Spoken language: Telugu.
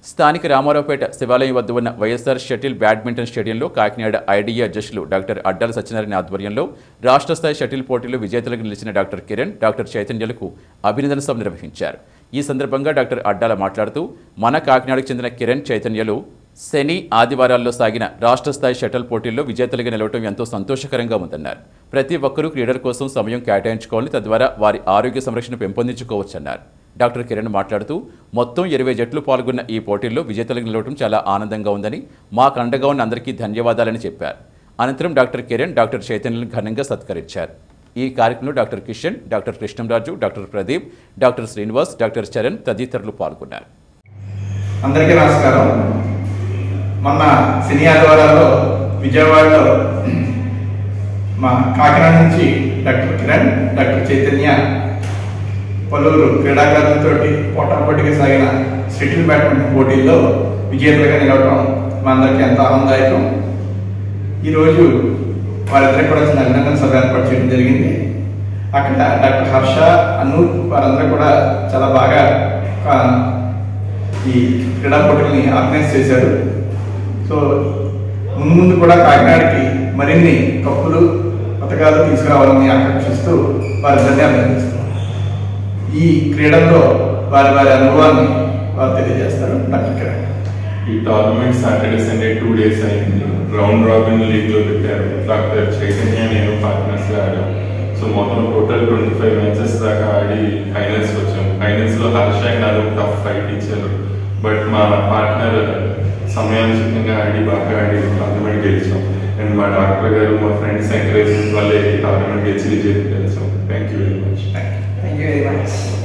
స్థానిక రామారావుపేట శివాలయం వద్ద ఉన్న వైఎస్ఆర్ షటిల్ బ్యాడ్మింటన్ స్టేడియంలో కాకినాడ ఐడియా అధ్యక్షులు డాక్టర్ అడ్డాల సత్యనారాయణ ఆధ్వర్యంలో రాష్ట్ర స్థాయి షటిల్ పోటీలో విజేతలకు నిలిచిన డాక్టర్ కిరణ్ డాక్టర్ చైతన్యలకు అభినందన సభ నిర్వహించారు ఈ సందర్భంగా డాక్టర్ అడ్డాల మాట్లాడుతూ మన కాకినాడకు చెందిన కిరణ్ చైతన్యలు శని ఆదివారాల్లో సాగిన రాష్ట్ర స్థాయి షటిల్ పోటీల్లో విజేతలుగా నిలవటం ఎంతో సంతోషకరంగా ఉందన్నారు ప్రతి ఒక్కరూ క్రీడల కోసం సమయం కేటాయించుకోవాలని తద్వారా వారి ఆరోగ్య సంరక్షణ పెంపొందించుకోవచ్చన్నారు డాక్టర్ కిరణ్ మాట్లాడుతూ మొత్తం ఇరవై జట్లు పాల్గొన్న ఈ పోటీల్లో విజేతలకు నిలవడం చాలా ఆనందంగా ఉందని మాకు అండగా ఉన్న అందరికీ ధన్యవాదాలని చెప్పారు అనంతరం డాక్టర్ కిరణ్ డాక్టర్ చైతన్యలను ఘనంగా సత్కరించారు ఈ కార్యక్రమంలో doctor Kishan doctor Krishnamraju doctor Pradeep doctor Srinivas doctor Charan తదితరులు పాల్గొన్నారు అందరికీ నమస్కారం మొన్న శని ఆదివారాల్లో విజయవాడలో మా కాకినాడ నుంచి డాక్టర్ కిరణ్ డాక్టర్ చైతన్య పలువురు క్రీడాకారులతో పోటాపోటీగా సాగిన షటిల్ బ్యాడ్మింటన్ పోటీల్లో విజేతలుగా నిలవడం మా అందరికీ ఎంతో ఆనందదాయకం ఈరోజు వారిద్దరికి కూడా చిన్న అభినందన సభ ఏర్పాటు చేయడం జరిగింది అక్కడ డాక్టర్ హర్ష అనూప్ వారందరూ కూడా చాలా బాగా ఆ, ఈ క్రీడా పోటీల్ని ఆర్గనైజ్ చేశారు సో ముందు ముందు కూడా కాకినాడకి మరిన్ని కప్పులు పథకాలు తీసుకురావాలని ఆకాంక్షిస్తూ వారిద్దరిని అభినందిస్తున్నాం ఈ క్రీడల్లో వారి వారి అనుభవాన్ని వారు తెలియజేస్తారు డాక్టర్ కిరణ్ ఈ tournament Saturday Sunday two days అయింది రౌండ్ రాబిన్ లీగ్ లో పెట్టారు డాక్టర్ చైతన్య నేను పార్ట్నర్స్ గా ఆడాం సో మొత్తం టోటల్ ట్వంటీ ఫైవ్ మ్యాచెస్ దాకా ఆడి ఫైనల్స్ వచ్చాం ఫైనల్స్ లో హర్ష అండ్ నాకు టఫ్ ఫైట్ ఇచ్చారు బట్ మా పార్ట్నర్ సమయానుచితంగా ఆడి బాగా ఆడి టోర్నమెంట్ గెలిచాం అండ్ మా డాక్టర్ గారు మా ఫ్రెండ్స్ ఎంకరేజ్మెంట్ వల్లే ఈ టోర్నమెంట్ గెలిచి విజయం గెలిచాం thank you very much thank you very much